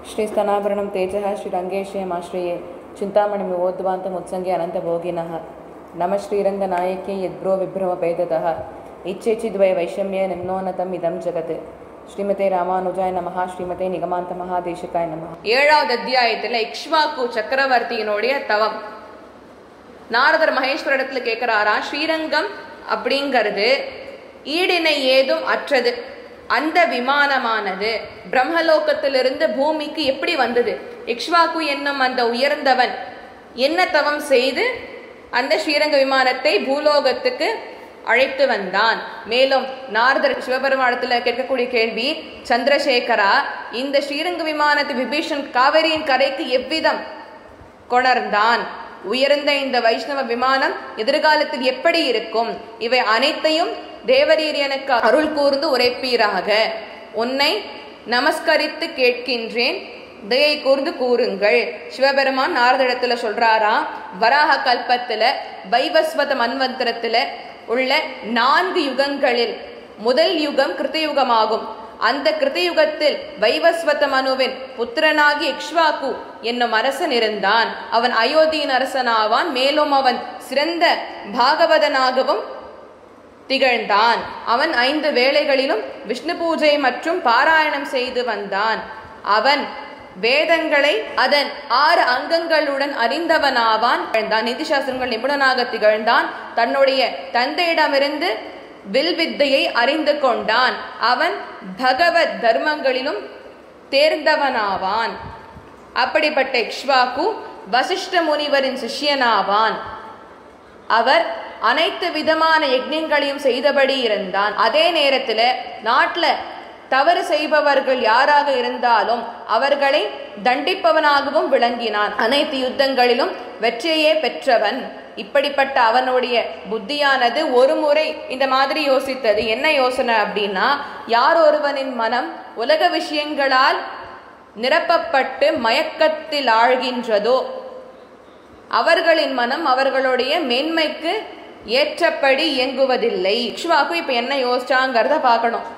श्रीस्तनाभरणं तेजः श्रीरङ्गेशयमाश्रये चिन्तामणिमिवोद्वान्तमुत्सङ्गे अनन्तभोगिनः नमः श्रीरङ्गनायके यद्ब्रो विभ्रमभेदतः इच्छेचिद्वय वैषम्ये निम्नोन्नतम् इदं जगत् ஸ்ரீமதே ராமானுஜாய நமஹா ஸ்ரீமதே நிகமாந்த மகாதேசிகாய நமஹா ஏழாவது அத்தியாயத்துல இக்ஷ்வாக்கு சக்கரவர்த்தியினுடைய தவம் நாரதர் மகேஸ்வரிடத்துல கேட்கிறாரா ஸ்ரீரங்கம் அப்படிங்கிறது ஈடினை ஏதும் அற்றது அந்த விமானமானது பிரம்மலோகத்திலிருந்து பூமிக்கு எப்படி வந்தது இக்ஷ்வாக்கு என்னும் அந்த உயர்ந்தவன் என்ன தவம் செய்து அந்த ஸ்ரீரங்க விமானத்தை பூலோகத்துக்கு அழைத்து வந்தான் மேலும் நாரதர் சிவபெருமானத்துல கேட்கக்கூடிய கேள்வி சந்திரசேகரா இந்த ஸ்ரீரங்க விமானத்தை விபீஷன் காவிரியின் கரைக்கு எவ்விதம் கொணர்ந்தான் உயர்ந்த இந்த வைஷ்ணவ விமானம் எதிர்காலத்தில் எப்படி இருக்கும் இவை அனைத்தையும் தேவரீர் எனக்கு அருள் கூர்ந்து உரைப்பீராக உன்னை நமஸ்கரித்து கேட்கின்றேன் தயை கூர்ந்து கூறுங்கள் சிவபெருமான் நாரதிடத்துல சொல்றாரா வராக கல்பத்துல வைவஸ்வத மன்வந்திரத்துல உள்ள நான்கு யுகங்களில் முதல் யுகம் கிருத்தயுகமாகும் அந்த கிருத்தயுகத்தில் வைவஸ்வத மனுவின் புத்திரனாகி இக்ஷ்வாக்கு என்னும் அரசன் இருந்தான் அவன் அயோத்தியின் அரசனாவான் மேலும் அவன் சிறந்த பாகவதனாகவும் திகழ்ந்தான் அவன் ஐந்து வேளைகளிலும் விஷ்ணு பூஜை மற்றும் பாராயணம் செய்து வந்தான் அவன் வேதங்களை அதன் ஆறு அங்கங்களுடன் அறிந்தவனாவான் திகழ்ந்தான் நீதிசாஸ்திரங்கள் நிபுணனாக திகழ்ந்தான் தன்னுடைய தந்தையிடமிருந்து வில் வித்தையை அறிந்து கொண்டான் அவன் பகவத் தர்மங்களிலும் தேர்ந்தவனாவான் அப்படிப்பட்ட இக்ஷ்வாக்கு வசிஷ்ட முனிவரின் சிஷ்யனாவான் அவர் அனைத்து விதமான யஜ்யங்களையும் செய்தபடி இருந்தான் அதே நேரத்துல நாட்டுல தவறு செய்பவர்கள் யாராக இருந்தாலும் அவர்களை தண்டிப்பவனாகவும் விளங்கினான் அனைத்து யுத்தங்களிலும் வெற்றியே பெற்றவன் இப்படிப்பட்ட அவனுடைய புத்தியானது ஒரு முறை இந்த மாதிரி யோசித்தது என்ன யோசனை அப்படின்னா யார் ஒருவனின் மனம் உலக விஷயங்களால் நிரப்பப்பட்டு மயக்கத்தில் ஆழ்கின்றதோ அவர்களின் மனம் அவர்களுடைய மேன்மைக்கு ஏற்றபடி இயங்குவதில்லை இக்ஷ்வாக்கு இப்ப என்ன யோசிச்சாங்கிறத பார்க்கணும்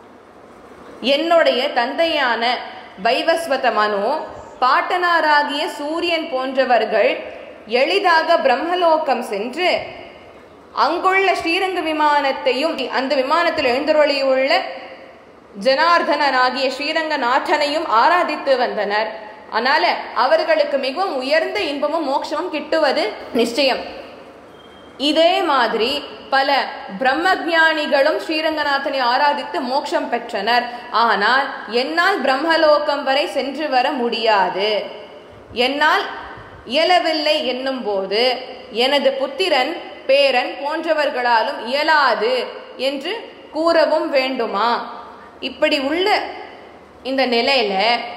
என்னுடைய தந்தையான வைவஸ்வத மனு பாட்டனாராகிய சூரியன் போன்றவர்கள் எளிதாக பிரம்மலோகம் சென்று அங்குள்ள ஸ்ரீரங்க விமானத்தையும் அந்த விமானத்தில் எழுந்தருளியுள்ள ஜனார்தனனாகிய ஸ்ரீரங்கநாதனையும் ஆராதித்து வந்தனர் அதனால அவர்களுக்கு மிகவும் உயர்ந்த இன்பமும் மோட்சமும் கிட்டுவது நிச்சயம் இதே மாதிரி பல பிரம்மஜானிகளும் ஸ்ரீரங்கநாதனை ஆராதித்து மோட்சம் பெற்றனர் ஆனால் என்னால் பிரம்மலோகம் வரை சென்று வர முடியாது என்னால் இயலவில்லை என்னும் போது எனது புத்திரன் பேரன் போன்றவர்களாலும் இயலாது என்று கூறவும் வேண்டுமா இப்படி உள்ள இந்த நிலையில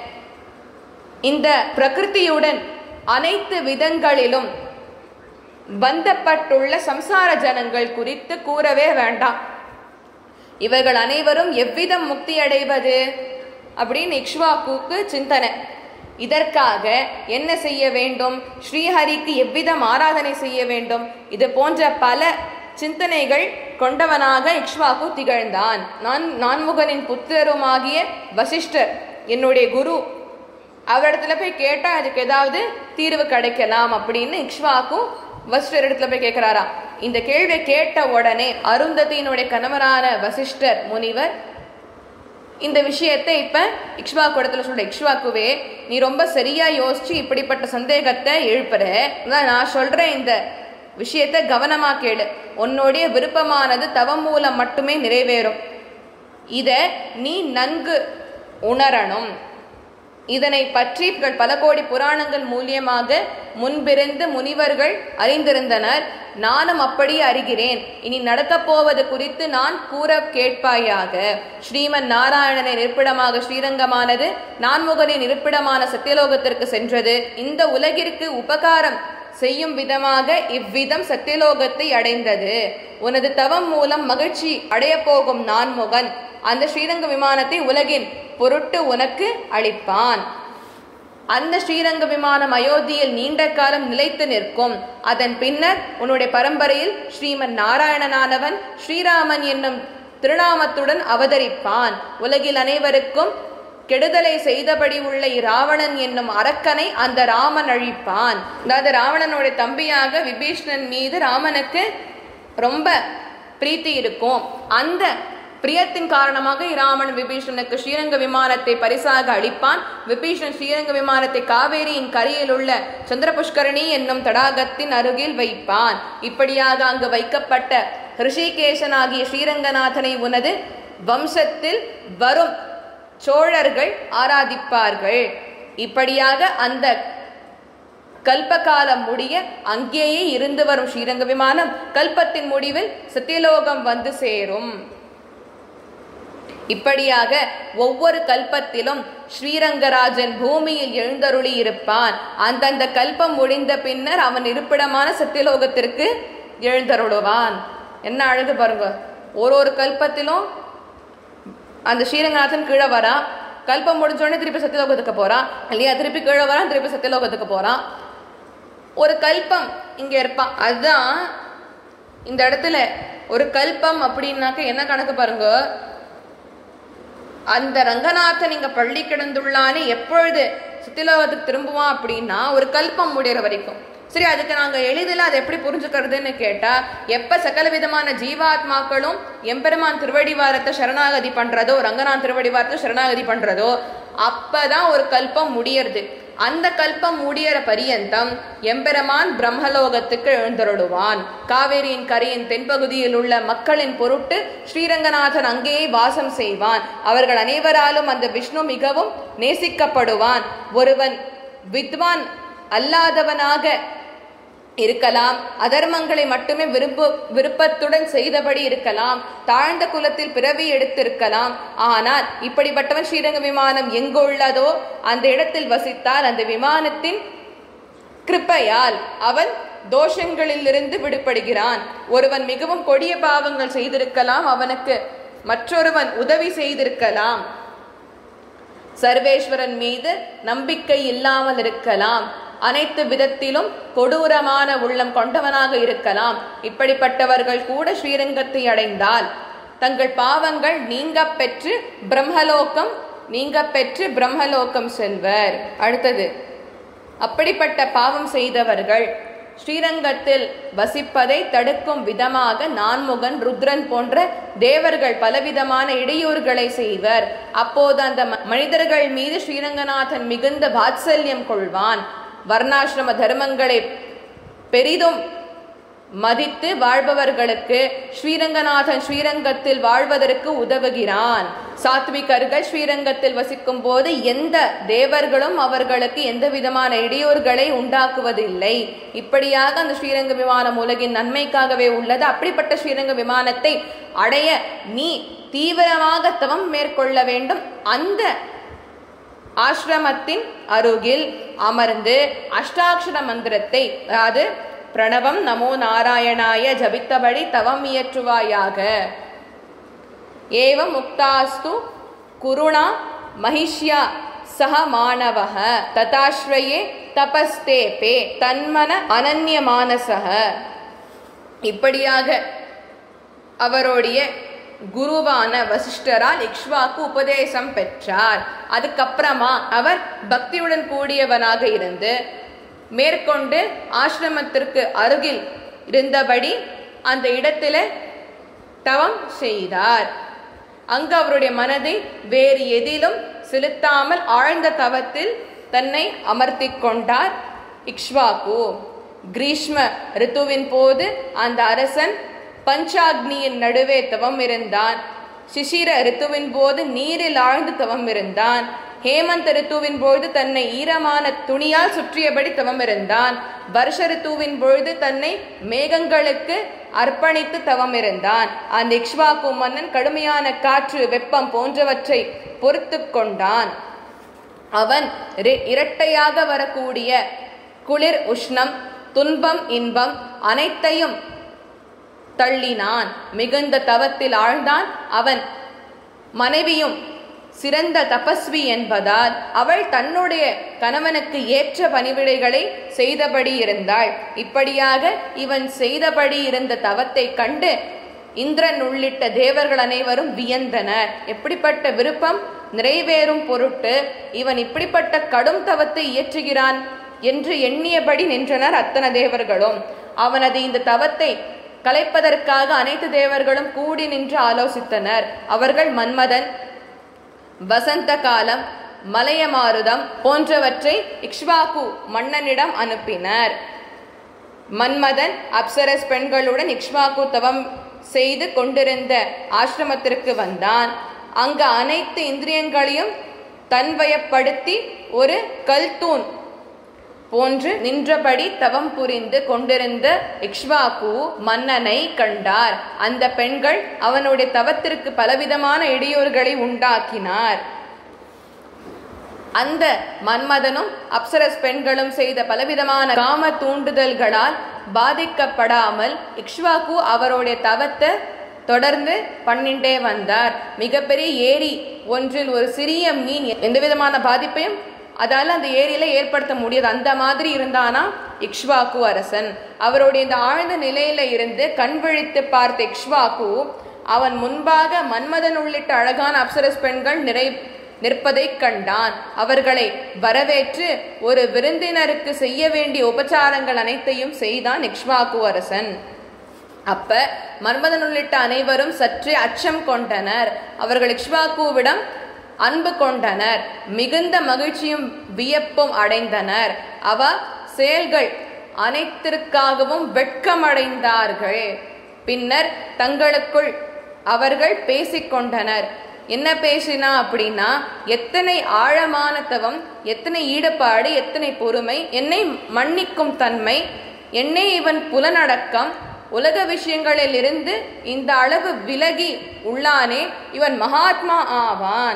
இந்த பிரகிருதியுடன் அனைத்து விதங்களிலும் பந்தப்பட்டுள்ள சம்சார ஜனங்கள் குறித்து கூறவே வேண்டாம் இவர்கள் அனைவரும் எவ்விதம் முக்தி அடைவது அப்படின்னு இக்ஷ்வாக்குக்கு சிந்தனை இதற்காக என்ன செய்ய வேண்டும் ஸ்ரீஹரிக்கு எவ்விதம் ஆராதனை செய்ய வேண்டும் இது போன்ற பல சிந்தனைகள் கொண்டவனாக இக்ஷ்வாக்கு திகழ்ந்தான் நான் நான்முகனின் புத்திரருமாகிய வசிஷ்டர் என்னுடைய குரு அவரிடத்துல போய் கேட்டா அதுக்கு ஏதாவது தீர்வு கிடைக்கலாம் அப்படின்னு இக்ஷ்வாக்கு வசிஷ்டர் இடத்துல போய் கேட்கிறாரா இந்த கேள்வியை கேட்ட உடனே அருந்ததியினுடைய கணவரான வசிஷ்டர் முனிவர் இந்த விஷயத்தை இப்ப இக்ஷ்வாக்கு இடத்துல சொல்ற இக்ஷ்வாக்குவே நீ ரொம்ப சரியா யோசிச்சு இப்படிப்பட்ட சந்தேகத்தை எழுப்புற நான் சொல்றேன் இந்த விஷயத்தை கவனமா கேளு உன்னுடைய விருப்பமானது தவம் மூலம் மட்டுமே நிறைவேறும் இத நீ நன்கு உணரணும் இதனை பற்றி பல கோடி புராணங்கள் மூலியமாக முன்பிருந்து முனிவர்கள் அறிந்திருந்தனர் நானும் அப்படியே அறிகிறேன் இனி நடக்கப் போவது குறித்து நான் கூற கேட்பாயாக ஸ்ரீமன் நாராயணனை இருப்பிடமாக ஸ்ரீரங்கமானது நான்முகனின் இருப்பிடமான சத்தியலோகத்திற்கு சென்றது இந்த உலகிற்கு உபகாரம் செய்யும் விதமாக இவ்விதம் சத்தியலோகத்தை அடைந்தது உனது தவம் மூலம் மகிழ்ச்சி அடைய போகும் நான்முகன் அந்த ஸ்ரீரங்க விமானத்தை உலகின் பொருட்டு உனக்கு அளிப்பான் அந்த ஸ்ரீரங்க விமானம் அயோத்தியில் நீண்ட காலம் நிலைத்து நிற்கும் அதன் பின்னர் உன்னுடைய பரம்பரையில் ஸ்ரீமன் நாராயணனானவன் ஸ்ரீராமன் என்னும் திருநாமத்துடன் அவதரிப்பான் உலகில் அனைவருக்கும் கெடுதலை செய்தபடி உள்ள இராவணன் என்னும் அரக்கனை அந்த ராமன் அழிப்பான் அதாவது ராவணனுடைய தம்பியாக விபீஷ்ணன் மீது ராமனுக்கு ரொம்ப பிரீத்தி இருக்கும் அந்த பிரியத்தின் காரணமாக ராமன் விபீஷணனுக்கு ஸ்ரீரங்க விமானத்தை பரிசாக அளிப்பான் விபீஷணன் ஸ்ரீரங்க விமானத்தை காவேரியின் கரையில் உள்ள சந்திர புஷ்கரணி என்னும் தடாகத்தின் அருகில் வைப்பான் இப்படியாக அங்கு வைக்கப்பட்ட ரிஷிகேசனாகிய ஸ்ரீரங்கநாதனை உனது வம்சத்தில் வரும் சோழர்கள் ஆராதிப்பார்கள் இப்படியாக அந்த கல்பகாலம் முடிய அங்கேயே இருந்து வரும் ஸ்ரீரங்க விமானம் கல்பத்தின் முடிவில் சத்தியலோகம் வந்து சேரும் இப்படியாக ஒவ்வொரு கல்பத்திலும் ஸ்ரீரங்கராஜன் பூமியில் எழுந்தருளி இருப்பான் அந்தந்த கல்பம் முடிந்த பின்னர் அவன் இருப்பிடமான சத்தியலோகத்திற்கு எழுந்தருளுவான் என்ன அழகு பாருங்க ஒரு ஒரு கல்பத்திலும் அந்த ஸ்ரீரங்கநாதன் கீழே வரான் கல்பம் முடிஞ்சோடனே திருப்பி சத்தியலோகத்துக்கு போறான் இல்லையா திருப்பி கீழே வரான் திருப்பி சத்தியலோகத்துக்கு போறான் ஒரு கல்பம் இங்க இருப்பான் அதுதான் இந்த இடத்துல ஒரு கல்பம் அப்படின்னாக்க என்ன கணக்கு பாருங்க அந்த ரங்கநாதன் இங்க பள்ளி கிடந்துள்ளானே எப்பொழுது சத்தியலோகத்துக்கு திரும்புவான் அப்படின்னா ஒரு கல்பம் முடிகிற வரைக்கும் சரி அதுக்கு நாங்க எளிதில் அதை எப்படி புரிஞ்சுக்கிறதுன்னு கேட்டா எப்ப சகல விதமான ஜீவாத்மாக்களும் எம்பெருமான் திருவடிவாரத்தை சரணாகதி பண்றதோ ரங்கநாத் திருவடிவாரத்தை சரணாகதி பண்றதோ அப்பதான் ஒரு கல்பம் முடியறது அந்த கல்பம் முடியற பரியந்தம் எம்பெருமான் பிரம்மலோகத்துக்கு எழுந்தருளுவான் காவேரியின் கரையின் தென்பகுதியில் உள்ள மக்களின் பொருட்டு ஸ்ரீரங்கநாதன் அங்கேயே வாசம் செய்வான் அவர்கள் அனைவராலும் அந்த விஷ்ணு மிகவும் நேசிக்கப்படுவான் ஒருவன் வித்வான் அல்லாதவனாக இருக்கலாம் அதர்மங்களை மட்டுமே விரும்ப விருப்பத்துடன் செய்தபடி இருக்கலாம் தாழ்ந்த குலத்தில் பிறவி எடுத்திருக்கலாம் ஆனால் இப்படிப்பட்டவன் ஸ்ரீரங்க விமானம் எங்குள்ளதோ அந்த இடத்தில் வசித்தால் அந்த விமானத்தின் கிருப்பையால் அவன் தோஷங்களிலிருந்து விடுபடுகிறான் ஒருவன் மிகவும் கொடிய பாவங்கள் செய்திருக்கலாம் அவனுக்கு மற்றொருவன் உதவி செய்திருக்கலாம் சர்வேஸ்வரன் மீது நம்பிக்கை இல்லாமல் இருக்கலாம் அனைத்து விதத்திலும் கொடூரமான உள்ளம் கொண்டவனாக இருக்கலாம் இப்படிப்பட்டவர்கள் கூட ஸ்ரீரங்கத்தை அடைந்தால் தங்கள் பாவங்கள் நீங்க பெற்று பிரம்மலோகம் நீங்க பெற்று பிரம்மலோகம் செல்வர் அடுத்தது அப்படிப்பட்ட பாவம் செய்தவர்கள் ஸ்ரீரங்கத்தில் வசிப்பதை தடுக்கும் விதமாக நான்முகன் ருத்ரன் போன்ற தேவர்கள் பலவிதமான இடையூறுகளை செய்வர் அப்போது அந்த ம- மனிதர்கள் மீது ஸ்ரீரங்கநாதன் மிகுந்த வாத்சல்யம் கொள்வான் வர்ணாசிரம தர்மங்களை பெரிதும் மதித்து வாழ்பவர்களுக்கு ஸ்ரீரங்கநாதன் ஸ்ரீரங்கத்தில் வாழ்வதற்கு உதவுகிறான் சாத்விகர்கள் ஸ்ரீரங்கத்தில் வசிக்கும் போது எந்த தேவர்களும் அவர்களுக்கு எந்த விதமான இடையூறுகளை உண்டாக்குவதில்லை இப்படியாக அந்த ஸ்ரீரங்க விமானம் உலகின் நன்மைக்காகவே உள்ளது அப்படிப்பட்ட ஸ்ரீரங்க விமானத்தை அடைய நீ தீவிரமாக தவம் மேற்கொள்ள வேண்டும் அந்த ஆசிரமத்தின் அருகில் அமர்ந்து அஷ்டாட்சர மந்திரத்தை அதாவது பிரணவம் நமோ நாராயணாய ஜபித்தபடி தவம் இயற்றுவாயாக ஏவம் முக்தாஸ்து குருணா மகிஷ்யா சக மாணவः ததாஸ்ரயே தபஸ்தே பே தன்மன அனன்ய மானசக இப்படியாக அவருடைய குருவான வசிஷ்டரால் இக்ஷ்வாக்கு உபதேசம் பெற்றார் அதுக்கப்புறமா அவர் பக்தியுடன் கூடியவனாக இருந்து மேற்கொண்டு ஆசிரமத்திற்கு அருகில் இருந்தபடி அந்த இடத்துல தவம் செய்தார் அங்கு அவருடைய மனதை வேறு எதிலும் செலுத்தாமல் ஆழ்ந்த தவத்தில் தன்னை அமர்த்திக் கொண்டார் இக்ஷ்வாகு கிரீஷ்ம ரித்துவின் போது அந்த அரசன் பஞ்சாக்னியின் நடுவே தவம் இருந்தான் சிசிர ரித்துவின் போது நீரில் ஆழ்ந்து தவம் இருந்தான் ஹேமந்த ரித்துவின் பொழுது தன்னை ஈரமான துணியால் சுற்றியபடி தவம் இருந்தான் வருஷ ரித்துவின் பொழுது தன்னை மேகங்களுக்கு அர்ப்பணித்து தவம் இருந்தான் அந்த இக்ஷ்வாக்கு மன்னன் கடுமையான காற்று வெப்பம் போன்றவற்றை பொறுத்து கொண்டான் அவன் இர- இரட்டையாக வரக்கூடிய குளிர் உஷ்ணம் துன்பம் இன்பம் அனைத்தையும் தள்ளினான் மிகுந்த தவத்தில் ஆழ்ந்தான் அவன் மனைவியும் சிறந்த தபஸ்வி என்பதால் அவள் தன்னுடைய கணவனுக்கு ஏற்ற பணிவிடைகளை செய்தபடி இருந்தாள் இப்படியாக இவன் செய்தபடி இருந்த தவத்தை கண்டு இந்திரன் உள்ளிட்ட தேவர்கள் அனைவரும் வியந்தனர் எப்படிப்பட்ட விருப்பம் நிறைவேறும் பொருட்டு இவன் இப்படிப்பட்ட கடும் தவத்தை இயற்றுகிறான் என்று எண்ணியபடி நின்றனர் அத்தனை தேவர்களும் அவனது இந்த தவத்தை கலைப்பதற்காக அனைத்து தேவர்களும் கூடி நின்று ஆலோசித்தனர் அவர்கள் மன்மதன் வசந்த காலம் மலையமாருதம் போன்றவற்றை இக்ஷ்வாகு மன்னனிடம் அனுப்பினர் மன்மதன் அப்சரஸ் பெண்களுடன் இக்ஷ்வாகு தவம் செய்து கொண்டிருந்த ஆசிரமத்திற்கு வந்தான் அங்கு அனைத்து இந்திரியங்களையும் தன்வயப்படுத்தி ஒரு கல்தூண் போன்று நின்றபடி தவம் புரிந்து கொண்டிருந்த இக்ஷ்வாகு மன்னனை கண்டார் அந்த பெண்கள் அவனுடைய தவத்திற்கு பலவிதமான இடையூறுகளை உண்டாக்கினார் அந்த மன்மதனும் அப்சரஸ் பெண்களும் செய்த பலவிதமான காம தூண்டுதல்களால் பாதிக்கப்படாமல் இக்ஷ்வாகு அவருடைய தவத்தை தொடர்ந்து பண்ணிட்டே வந்தார் மிகப்பெரிய ஏரி ஒன்றில் ஒரு சிறிய மீன் எந்த விதமான பாதிப்பையும் அதால அந்த ஏரியில ஏற்படுத்த முடியாது அந்த மாதிரி இருந்தானா இக்ஷ்வாக்கு அரசன் அவருடைய இந்த ஆழ்ந்த நிலையில இருந்து கண் விழித்து பார்த்த இக்ஷ்வாக்கு அவன் முன்பாக மன்மதன் உள்ளிட்ட அழகான அப்சரஸ் பெண்கள் நிறை நிற்பதைக் கண்டான் அவர்களை வரவேற்று ஒரு விருந்தினருக்கு செய்ய வேண்டிய உபச்சாரங்கள் அனைத்தையும் செய்தான் இக்ஷ்வாக்கு அரசன் அப்ப மன்மதன் உள்ளிட்ட அனைவரும் சற்றே அச்சம் கொண்டனர் அவர்கள் இக்ஷ்வாக்குவிடம் அன்பு கொண்டனர் மிகுந்த மகிழ்ச்சியும் வியப்பும் அடைந்தனர் அவ செயல்கள் அனைத்திற்காகவும் வெட்கமடைந்தார்கள் பின்னர் தங்களுக்குள் அவர்கள் பேசிக்கொண்டனர் என்ன பேசினா அப்படின்னா எத்தனை ஆழமான தவம் எத்தனை ஈடுபாடு எத்தனை பொறுமை என்னை மன்னிக்கும் தன்மை என்னை இவன் புலனடக்கம் உலக விஷயங்களில் இருந்து இந்த அளவு விலகி உள்ளானே இவன் மகாத்மா ஆவான்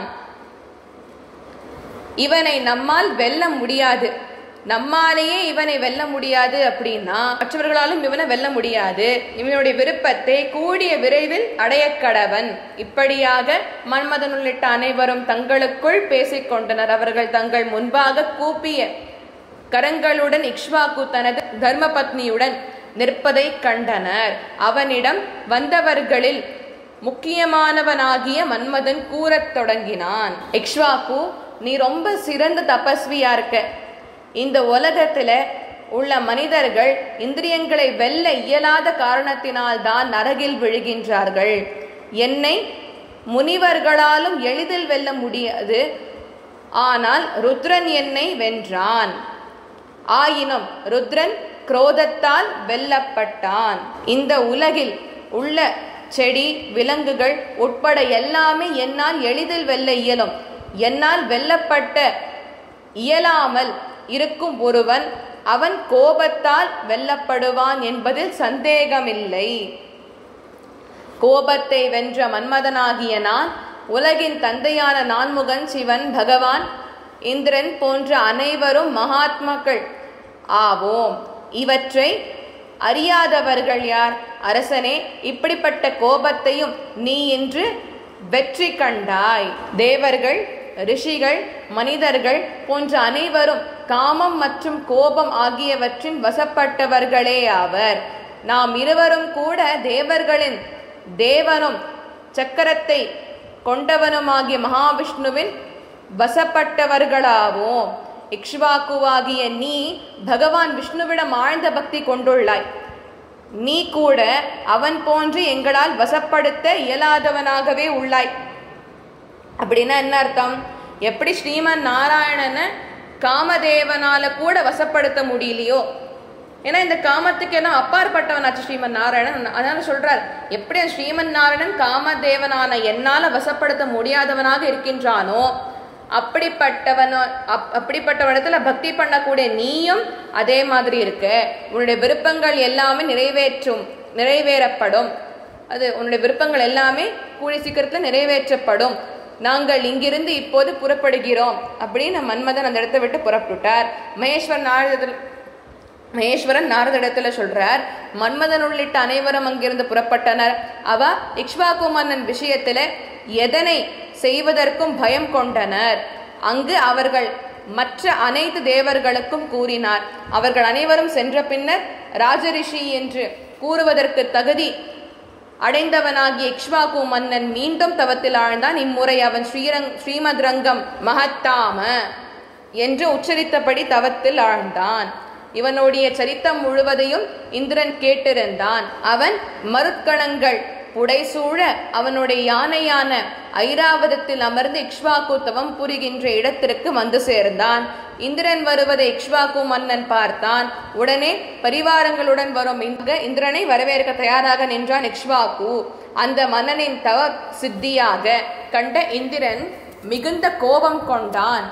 இவனை நம்மால் வெல்ல முடியாது நம்மாலேயே இவனை வெல்ல முடியாது அப்படின்னா மற்றவர்களாலும் இவனை வெல்ல முடியாது இவனுடைய விருப்பத்தை கூடிய விரைவில் அடைய கடவன் இப்படியாக மன்மதன் உள்ளிட்ட அனைவரும் தங்களுக்குள் பேசிக்கொண்டனர் அவர்கள் தங்கள் முன்பாக கூப்பிய கரங்களுடன் இக்ஷ்வாக்கு தனது தர்மபத்னியுடன் நிற்பதை கண்டனர் அவனிடம் வந்தவர்களில் முக்கியமானவனாகிய மன்மதன் கூறத் தொடங்கினான் இக்ஷ்வாக்கு நீ ரொம்ப சிறந்த தபஸ்வியா இருக்க இந்த உலகத்துல உள்ள மனிதர்கள் இந்திரியங்களை வெல்ல இயலாத காரணத்தினால் தான் நரகில் விழுகின்றார்கள் என்னை முனிவர்களாலும் எளிதில் வெல்ல முடியாது ஆனால் ருத்ரன் என்னை வென்றான் ஆயினும் ருத்ரன் குரோதத்தால் வெல்லப்பட்டான் இந்த உலகில் உள்ள செடி விலங்குகள் உட்பட எல்லாமே என்னால் எளிதில் வெல்ல இயலும் என்னால் வெல்லப்பட்ட இயலாமல் இருக்கும் ஒருவன் அவன் கோபத்தால் வெல்லப்படுவான் என்பதில் சந்தேகமில்லை கோபத்தை வென்ற மன்மதனாகிய நான் உலகின் தந்தையான நான்முகன் சிவன் பகவான் இந்திரன் போன்ற அனைவரும் மகாத்மாக்கள் ஆவோம் இவற்றை அறியாதவர்கள் யார் அரசனே இப்படிப்பட்ட கோபத்தையும் நீ இன்று வெற்றி கண்டாய் தேவர்கள் ரிஷிகள் மனிதர்கள் போன்ற அனைவரும் காமம் மற்றும் கோபம் ஆகியவற்றின் வசப்பட்டவர்களே ஆவர் நாம் இருவரும் கூட தேவர்களின் தேவனும் சக்கரத்தை கொண்டவனுமாகிய மகாவிஷ்ணுவின் வசப்பட்டவர்களாவோம் இக்ஷ்வாக்குவாகிய நீ பகவான் விஷ்ணுவிடம் ஆழ்ந்த பக்தி கொண்டுள்ளாய் நீ கூட அவன் போன்று எங்களால் வசப்படுத்த இயலாதவனாகவே உள்ளாய் அப்படின்னா என்ன அர்த்தம் எப்படி ஸ்ரீமன் நாராயணனை காமதேவனால கூட வசப்படுத்த முடியலையோ ஏன்னா இந்த காமத்துக்கு எல்லாம் அப்பாற்பட்டவனாச்சு ஸ்ரீமன் நாராயணன் அதனால சொல்றார் எப்படி அந்த ஸ்ரீமன் நாராயணன் காமதேவனான என்னால வசப்படுத்த முடியாதவனாக இருக்கின்றானோ அப்படிப்பட்டவனோ அப் அப்படிப்பட்டவனத்துல பக்தி பண்ணக்கூடிய நீயும் அதே மாதிரி இருக்க உன்னுடைய விருப்பங்கள் எல்லாமே நிறைவேற்றும் நிறைவேறப்படும் அது உன்னுடைய விருப்பங்கள் எல்லாமே கூடிய சீக்கிரத்தில் நிறைவேற்றப்படும் நாங்கள் இங்கிருந்து இப்போது புறப்படுகிறோம் அப்படின்னு மன்மதன் அந்த இடத்தை விட்டு புறப்பட்டுட்டார் மகேஸ்வர் நாரதத்தில் மகேஸ்வரன் நாரதிடத்துல சொல்றார் மன்மதன் உள்ளிட்ட அனைவரும் அங்கிருந்து புறப்பட்டனர் அவ இக்ஷ்வாகு மன்னன் விஷயத்துல எதனை செய்வதற்கும் பயம் கொண்டனர் அங்கு அவர்கள் மற்ற அனைத்து தேவர்களுக்கும் கூறினார் அவர்கள் அனைவரும் சென்ற பின்னர் ராஜரிஷி என்று கூறுவதற்கு தகுதி அடைந்தவனாகிய இக்ஷ்வாகு மன்னன் மீண்டும் தவத்தில் ஆழ்ந்தான் இம்முறை அவன் ஸ்ரீரங் ஸ்ரீமத் ரங்கம் மகத்தாம என்று உச்சரித்தபடி தவத்தில் ஆழ்ந்தான் இவனுடைய சரித்தம் முழுவதையும் இந்திரன் கேட்டிருந்தான் அவன் மருத்கணங்கள் புடைசூழ அவனுடைய யானையான ஐராவதத்தில் அமர்ந்து இக்ஷ்வாக்கு தவம் புரிகின்ற இடத்திற்கு வந்து சேர்ந்தான் இந்திரன் வருவதை இக்ஷ்வாக்கு மன்னன் பார்த்தான் உடனே பரிவாரங்களுடன் வரும் இந்த இந்திரனை வரவேற்க தயாராக நின்றான் இக்ஷ்வாக்கு அந்த மன்னனின் தவ சித்தியாக கண்ட இந்திரன் மிகுந்த கோபம் கொண்டான்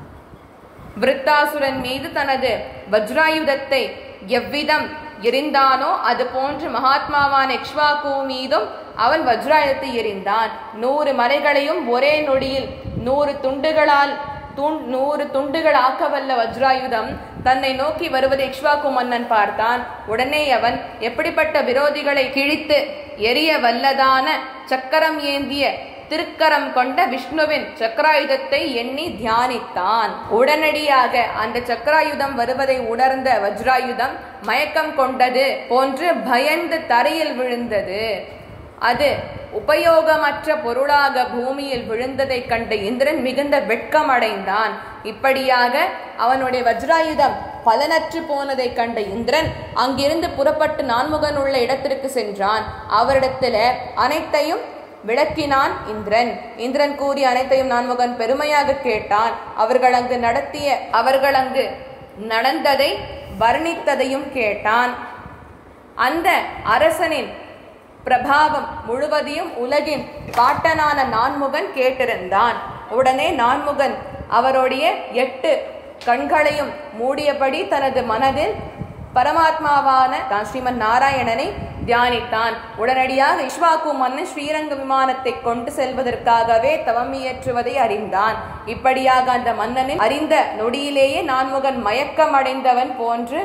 விருத்தாசுரன் மீது தனது வஜ்ராயுதத்தை எவ்விதம் எரிந்தானோ அது போன்று மகாத்மாவான இக்ஷ்வாக்கு மீதும் அவன் வஜ்ராயுதத்தை எரிந்தான் நூறு மலைகளையும் ஒரே நொடியில் நூறு துண்டுகளால் துண் நூறு துண்டுகள் ஆக்கவல்ல வஜ்ராயுதம் தன்னை நோக்கி வருவதை இக்ஷ்வாக்கு மன்னன் பார்த்தான் உடனே அவன் எப்படிப்பட்ட விரோதிகளை கிழித்து எரிய வல்லதான சக்கரம் ஏந்திய திருக்கரம் கொண்ட விஷ்ணுவின் சக்கராயுதத்தை எண்ணி தியானித்தான் உடனடியாக அந்த சக்கராயுதம் வருவதை உணர்ந்த வஜ்ராயுதம் மயக்கம் கொண்டது போன்று பயந்து தரையில் விழுந்தது அது உபயோகமற்ற பொருளாக பூமியில் விழுந்ததைக் கண்ட இந்திரன் மிகுந்த வெட்கமடைந்தான் இப்படியாக அவனுடைய வஜ்ராயுதம் பலனற்று போனதைக் கண்ட இந்திரன் அங்கிருந்து புறப்பட்டு நான்முகன் உள்ள இடத்திற்கு சென்றான் அவரிடத்துல அனைத்தையும் விளக்கினான் இந்திரன் இந்திரன் கூறிய அனைத்தையும் நான்முகன் பெருமையாக கேட்டான் அவர்கள் அங்கு நடத்திய அவர்கள் அங்கு நடந்ததை வர்ணித்ததையும் கேட்டான் அந்த அரசனின் பிரபாவம் முழுவதையும் உலகின் பாட்டனான நான்முகன் கேட்டிருந்தான் உடனே நான்முகன் அவருடைய எட்டு கண்களையும் மூடியபடி தனது மனதில் பரமாத்மாவான தான் ஸ்ரீமன் நாராயணனை தியானித்தான் உடனடியாக இஷ்வாக்கு மன்னன் ஸ்ரீரங்க விமானத்தை கொண்டு செல்வதற்காகவே தவம் இயற்றுவதை அறிந்தான் இப்படியாக அந்த மன்னனின் அறிந்த நொடியிலேயே நான்முகன் மயக்கம் அடைந்தவன் போன்று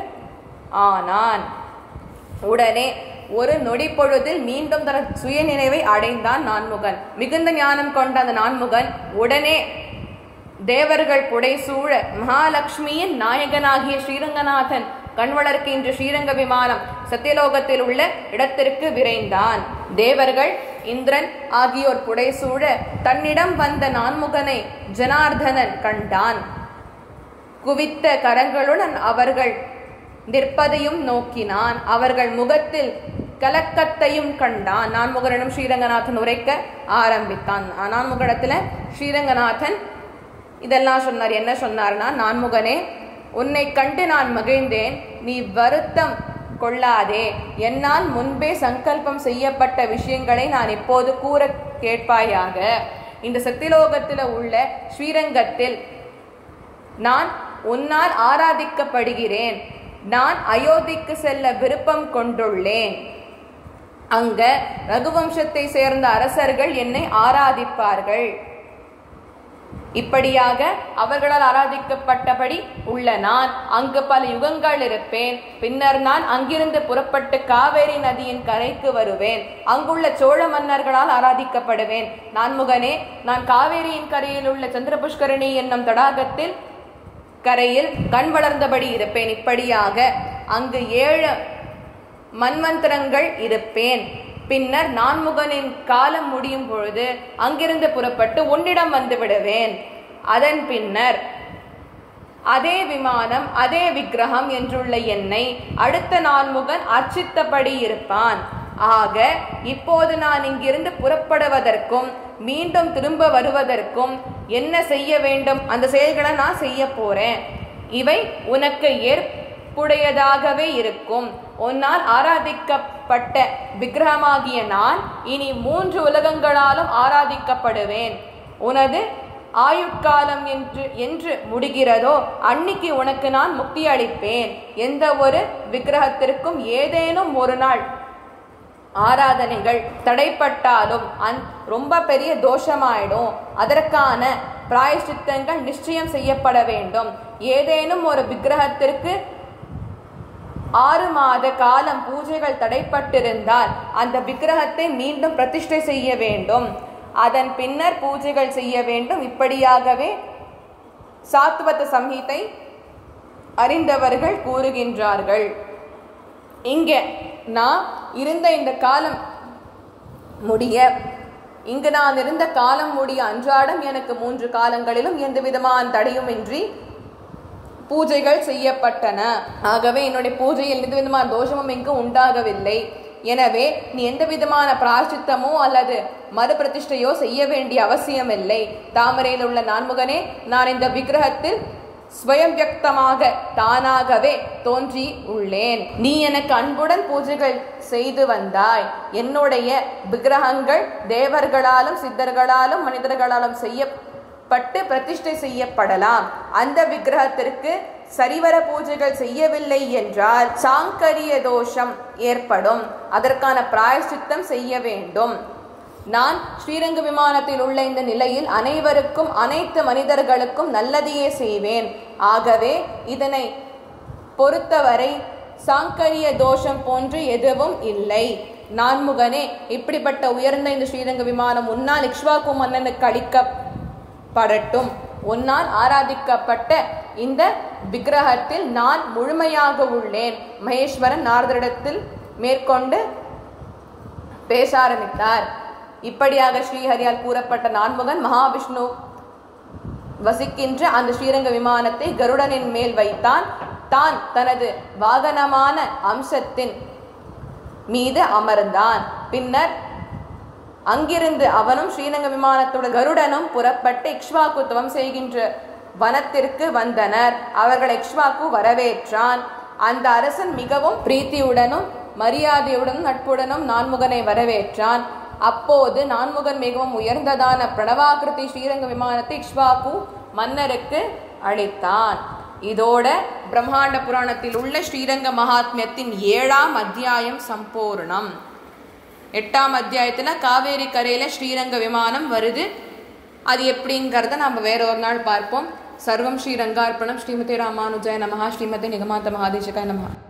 ஆனான் உடனே ஒரு நொடி பொழுதில் மீண்டும் தன சுயநினைவை அடைந்தான் நான்முகன் மிகுந்த ஞானம் கொண்ட அந்த நான்முகன் உடனே தேவர்கள் புடைசூழ மகாலட்சுமியின் நாயகனாகிய ஸ்ரீரங்கநாதன் கண்வளர்க்கின்ற ஸ்ரீரங்க விமானம் சத்தியலோகத்தில் உள்ள இடத்திற்கு விரைந்தான் தேவர்கள் இந்திரன் ஆகியோர் புடைசூழ தன்னிடம் வந்த நான்முகனை ஜனார்தனன் கண்டான் குவித்த கரங்களுடன் அவர்கள் நிற்பதையும் நோக்கினான் அவர்கள் முகத்தில் கலக்கத்தையும் கண்டான் நான்முகனிடம் ஸ்ரீரங்கநாதன் உரைக்க ஆரம்பித்தான் நான்முகடத்துல ஸ்ரீரங்கநாதன் இதெல்லாம் சொன்னார் என்ன சொன்னார்னா நான்முகனே உன்னை கண்டு நான் மகிழ்ந்தேன் நீ வருத்தம் கொள்ளாதே என்னால் முன்பே சங்கல்பம் செய்யப்பட்ட விஷயங்களை நான் இப்போது கூற கேட்பாயாக இந்த சத்திலோகத்தில் உள்ள ஸ்ரீரங்கத்தில் நான் உன்னால் ஆராதிக்கப்படுகிறேன் நான் அயோத்திக்கு செல்ல விருப்பம் கொண்டுள்ளேன் அங்க ரகுவம்சத்தை சேர்ந்த அரசர்கள் என்னை ஆராதிப்பார்கள் இப்படியாக அவர்களால் ஆராதிக்கப்பட்டபடி உள்ள நான் அங்கு பல யுகங்கள் இருப்பேன் பின்னர் நான் அங்கிருந்து புறப்பட்டு காவேரி நதியின் கரைக்கு வருவேன் அங்குள்ள சோழ மன்னர்களால் ஆராதிக்கப்படுவேன் நான்முகனே நான் காவேரியின் கரையில் உள்ள சந்திரபுஷ்கரணி என்னும் தடாகத்தில் கரையில் கண் வளர்ந்தபடி இருப்பேன் இப்படியாக அங்கு ஏழு மன்வந்தரங்கள் இருப்பேன் பின்னர் நான்முகனின் காலம் முடியும் பொழுது அங்கிருந்து புறப்பட்டு உன்னிடம் வந்து விடுவேன் அதன் பின்னர் அதே விமானம் அதே விக்கிரகம் என்றுள்ள என்னை அடுத்த நான்முகன் அர்ச்சித்தபடி இருப்பான் ஆக இப்போது நான் இங்கிருந்து புறப்படுவதற்கும் மீண்டும் திரும்ப வருவதற்கும் என்ன செய்ய வேண்டும் அந்த செயல்களை நான் செய்ய போறேன் இவை உனக்கு ஏற்புடையதாகவே இருக்கும் உன்னால் ஆராதிக்கப்பட்ட விக்கிரகமாகிய நான் இனி மூன்று உலகங்களாலும் ஆராதிக்கப்படுவேன் உனது ஆயுட்காலம் என்று என்று முடிகிறதோ அன்னிக்கு உனக்கு நான் முக்தி அளிப்பேன் எந்த ஒரு விக்கிரகத்திற்கும் ஏதேனும் ஒரு நாள் ஆராதனைகள் தடைப்பட்டாலும் அந் ரொம்ப பெரிய தோஷமாயிடும் அதற்கான பிராயஷ்சித்தங்கள் நிச்சயம் செய்யப்பட வேண்டும் ஏதேனும் ஒரு விக்கிரகத்திற்கு ஆறு மாத காலம் பூஜைகள் தடைப்பட்டிருந்தால் அந்த விக்கிரகத்தை மீண்டும் பிரதிஷ்டை செய்ய வேண்டும் அதன் பின்னர் பூஜைகள் செய்ய வேண்டும் இப்படியாகவே சாத்வத சம்ஹிதை அறிந்தவர்கள் கூறுகின்றார்கள் இங்கே நான் இருந்த இந்த காலம் முடிய இங்கு நான் இருந்த காலம் முடிய அன்றாடம் எனக்கு மூன்று காலங்களிலும் எந்த விதமான தடையுமின்றி பூஜைகள் செய்யப்பட்டன ஆகவே என்னுடைய பூஜையில் எந்த விதமான தோஷமும் இங்கு உண்டாகவில்லை எனவே நீ எந்த விதமான பிராயச்சித்தமோ அல்லது மறுபிரதிஷ்டையோ செய்ய வேண்டிய அவசியமில்லை தாமரையில் உள்ள நான்முகனே நான் இந்த விக்கிரகத்தில் ஸ்வயம் வியக்தமாக தானாகவே தோன்றி உள்ளேன் நீ எனக்கு அன்புடன் பூஜைகள் செய்து வந்தாய் என்னுடைய விக்கிரகங்கள் தேவர்களாலும் சித்தர்களாலும் மனிதர்களாலும் செய்யப்பட்டு பிரதிஷ்டை செய்யப்படலாம் அந்த விக்கிரகத்திற்கு சரிவர பூஜைகள் செய்யவில்லை என்றால் சாங்கரிய தோஷம் ஏற்படும் அதற்கான பிராயச்சித்தம் செய்ய வேண்டும் நான் ஸ்ரீரங்க விமானத்தில் உள்ள இந்த நிலையில் அனைவருக்கும் அனைத்து மனிதர்களுக்கும் நல்லதையே செய்வேன் ஆகவே இதனை பொறுத்தவரை சாங்கரிய தோஷம் போன்று எதுவும் இல்லை நான்முகனே இப்படிப்பட்ட உயர்ந்த இந்த ஸ்ரீரங்க விமானம் உன்னால் இக்ஷ்வாக்கு மன்னனுக்கு அளிக்கப்படட்டும் உன்னால் ஆராதிக்கப்பட்ட இந்த விக்கிரகத்தில் நான் முழுமையாக உள்ளேன் மகேஸ்வரன் நாரதரிடத்தில் மேற்கொண்டு பேச ஆரம்பித்தார் இப்படியாக ஸ்ரீஹரியால் கூறப்பட்ட நான்முகன் மகாவிஷ்ணு வசிக்கின்ற அந்த ஸ்ரீரங்க விமானத்தை கருடனின் மேல் வைத்தான் தான் தனது வாகனமான அம்சத்தின் மீது அமர்ந்தான் பின்னர் அங்கிருந்து அவனும் ஸ்ரீரங்க விமானத்துடன் கருடனும் புறப்பட்டு இக்ஷ்வாக்கு துவம் செய்கின்ற வனத்திற்கு வந்தனர் அவர்கள் இக்ஷ்வாக்கு வரவேற்றான் அந்த அரசன் மிகவும் பிரீத்தியுடனும் மரியாதையுடனும் நட்புடனும் நான்முகனை வரவேற்றான் அப்போது நான்முகன் மிகவும் உயர்ந்ததான பிரணவாகிருதி ஸ்ரீரங்க விமானத்தை இக்ஷ்வாக்கு மன்னருக்கு அளித்தான் இதோட பிரம்மாண்ட புராணத்தில் உள்ள ஸ்ரீரங்க மகாத்மியத்தின் ஏழாம் அத்தியாயம் சம்பூர்ணம் எட்டாம் அத்தியாயத்துல காவேரி கரையில ஸ்ரீரங்க விமானம் வருது அது எப்படிங்கிறத நம்ம வேற ஒரு நாள் பார்ப்போம் சர்வம் ஸ்ரீரங்கார்ப்பணம் ஸ்ரீமதி ராமானுஜாய நமஹா ஸ்ரீமதி நிகமாந்த மகாதேசிகாய நமஹா